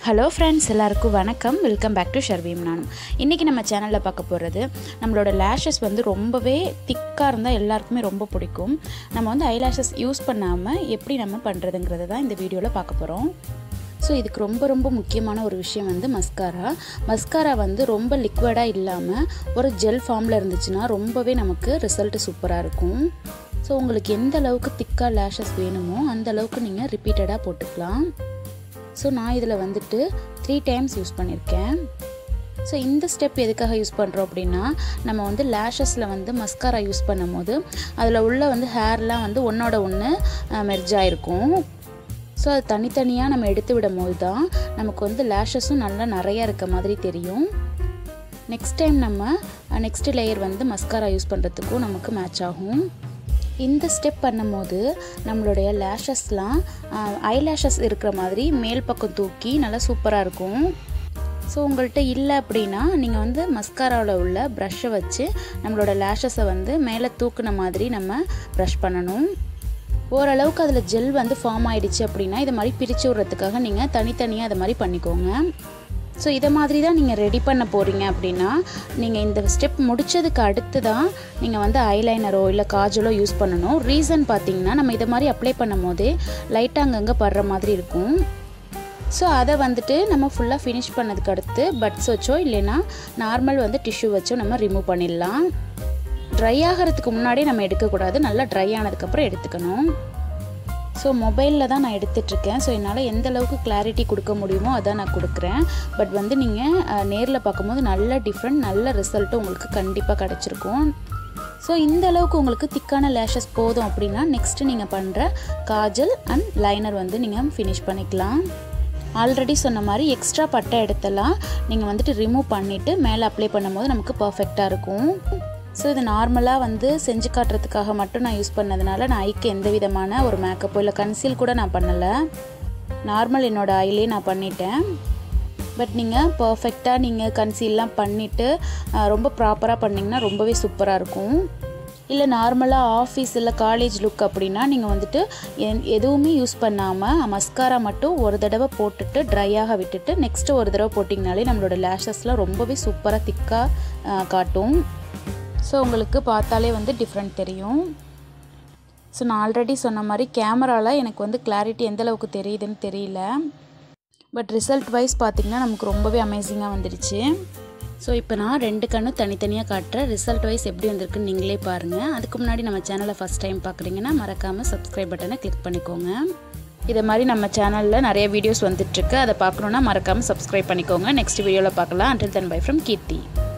hello friends எல்லாருக்கும் வணக்கம் welcome back to ஷர்வீம் நானும் இன்றைக்கி நம்ம சேனலில் பார்க்க போகிறது நம்மளோட லேஷஸ் வந்து ரொம்பவே திக்காக இருந்தால் எல்லாருக்குமே ரொம்ப பிடிக்கும் நம்ம வந்து ஐலாஷஸ் யூஸ் பண்ணாமல் எப்படி நம்ம பண்ணுறதுங்கிறத தான் இந்த வீடியோவில் பார்க்க போகிறோம் ஸோ இதுக்கு ரொம்ப ரொம்ப முக்கியமான ஒரு விஷயம் வந்து மஸ்காரா மஸ்காரா வந்து ரொம்ப லிக்விடாக இல்லாமல் ஒரு ஜெல் ஃபார்மில் இருந்துச்சுன்னா ரொம்பவே நமக்கு ரிசல்ட் சூப்பராக இருக்கும் ஸோ உங்களுக்கு எந்த அளவுக்கு திக்காக லேஷஸ் வேணுமோ அந்த அளவுக்கு நீங்கள் ரிப்பீட்டடாக போட்டுக்கலாம் ஸோ நான் இதில் வந்துட்டு த்ரீ டைம்ஸ் யூஸ் பண்ணியிருக்கேன் ஸோ இந்த ஸ்டெப் எதுக்காக யூஸ் பண்ணுறோம் அப்படின்னா நம்ம வந்து லேஷஸில் வந்து மஸ்காரா யூஸ் பண்ணும் போது அதில் உள்ள வந்து ஹேர்லாம் வந்து ஒன்றோட ஒன்று மெர்ஜ் ஆகிருக்கும் ஸோ அது தனித்தனியாக நம்ம எடுத்து விடும் போது தான் நமக்கு வந்து லேஷஸும் நல்லா நிறையா இருக்க மாதிரி தெரியும் நெக்ஸ்ட் டைம் நம்ம நெக்ஸ்ட் லேயர் வந்து மஸ்காரா யூஸ் பண்ணுறதுக்கும் நமக்கு மேட்ச் ஆகும் இந்த ஸ்டெப் பண்ணும்போது நம்மளுடைய லேஷஸ்லாம் ஐலேஷஸ் இருக்கிற மாதிரி மேல் பக்கம் தூக்கி நல்லா சூப்பராக இருக்கும் ஸோ உங்கள்கிட்ட இல்லை அப்படின்னா நீங்கள் வந்து மஸ்காராவில் உள்ள ப்ரஷ்ஷை வச்சு நம்மளோட லேஷஸை வந்து மேலே தூக்குன மாதிரி நம்ம ப்ரஷ் பண்ணணும் ஓரளவுக்கு அதில் ஜெல் வந்து ஃபார்ம் ஆகிடுச்சு அப்படின்னா இதை மாதிரி பிரித்து விட்றதுக்காக நீங்கள் தனித்தனியாக அதை மாதிரி பண்ணிக்கோங்க ஸோ இதை மாதிரி தான் நீங்கள் ரெடி பண்ண போகிறீங்க அப்படின்னா நீங்கள் இந்த ஸ்டெப் முடித்ததுக்கு அடுத்து தான் நீங்கள் வந்து ஐலைனரோ இல்லை காஜலோ யூஸ் பண்ணணும் ரீசன் பார்த்தீங்கன்னா நம்ம இதை மாதிரி அப்ளை பண்ணும் போதே லைட்டாக அங்கங்கே படுற மாதிரி இருக்கும் ஸோ அதை வந்துட்டு நம்ம ஃபுல்லாக ஃபினிஷ் பண்ணதுக்கு அடுத்து பட்ஸ் வச்சோ இல்லைன்னா நார்மல் வந்து டிஷ்யூ வச்சோ நம்ம ரிமூவ் பண்ணிடலாம் ட்ரை ஆகிறதுக்கு முன்னாடியே நம்ம எடுக்கக்கூடாது நல்லா ட்ரை ஆனதுக்கப்புறம் எடுத்துக்கணும் ஸோ மொபைலில் தான் நான் எடுத்துட்ருக்கேன் ஸோ என்னால் எந்த அளவுக்கு கிளாரிட்டி கொடுக்க முடியுமோ அதான் நான் கொடுக்குறேன் பட் வந்து நீங்கள் நேரில் பார்க்கும்போது நல்ல டிஃப்ரெண்ட் நல்ல ரிசல்ட்டு உங்களுக்கு கண்டிப்பாக கிடச்சிருக்கும் ஸோ இந்த அளவுக்கு உங்களுக்கு திக்கான லேஷஸ் போதும் அப்படின்னா நெக்ஸ்ட்டு நீங்கள் பண்ணுற காஜல் அண்ட் லைனர் வந்து நீங்கள் ஃபினிஷ் பண்ணிக்கலாம் ஆல்ரெடி சொன்ன மாதிரி எக்ஸ்ட்ரா பட்டை எடுத்தெல்லாம் நீங்கள் வந்துட்டு ரிமூவ் பண்ணிவிட்டு மேலே அப்ளை பண்ணும்போது நமக்கு பர்ஃபெக்டாக இருக்கும் ஸோ இது நார்மலாக வந்து செஞ்சு காட்டுறதுக்காக மட்டும் நான் யூஸ் பண்ணதுனால நான் ஐக்கு எந்த விதமான ஒரு மேக்கப்போ இல்லை கன்சீல் கூட நான் பண்ணலை நார்மல் என்னோடய ஐலே நான் பண்ணிட்டேன் பட் நீங்கள் பர்ஃபெக்டாக நீங்கள் கன்சீல்லாம் பண்ணிவிட்டு ரொம்ப ப்ராப்பராக பண்ணிங்கன்னா ரொம்பவே சூப்பராக இருக்கும் இல்லை நார்மலாக ஆஃபீஸ் இல்லை காலேஜ் லுக் அப்படின்னா நீங்கள் வந்துட்டு எதுவுமே யூஸ் பண்ணாமல் மஸ்காரா மட்டும் ஒரு தடவை போட்டுட்டு ட்ரையாக விட்டுட்டு நெக்ஸ்ட்டு ஒரு தடவை போட்டிங்கனாலே நம்மளோட லேஷஸ்லாம் ரொம்பவே சூப்பராக திக்காக காட்டும் ஸோ உங்களுக்கு பார்த்தாலே வந்து டிஃப்ரெண்ட் தெரியும் ஸோ நான் ஆல்ரெடி சொன்ன மாதிரி கேமராவில் எனக்கு வந்து கிளாரிட்டி எந்த அளவுக்கு தெரியுதுன்னு தெரியல பட் ரிசல்ட் வைஸ் பார்த்திங்கன்னா நமக்கு ரொம்பவே அமேசிங்காக வந்துடுச்சு ஸோ இப்போ நான் ரெண்டு கண்ணும் தனித்தனியாக காட்டுறேன் ரிசல்ட் வைஸ் எப்படி வந்திருக்குன்னு நீங்களே பாருங்கள் அதுக்கு முன்னாடி நம்ம சேனலை ஃபஸ்ட் டைம் பார்க்குறீங்கன்னா மறக்காமல் சப்ஸ்கிரைப் பட்டனை கிளிக் பண்ணிக்கோங்க இதை மாதிரி நம்ம சேனலில் நிறைய வீடியோஸ் வந்துட்டுருக்கு அதை பார்க்கணுன்னா மறக்காமல் சப்ஸ்கிரைப் பண்ணிக்கோங்க நெக்ஸ்ட் வீடியோவில் பார்க்கலாம் until then bye from Keerthi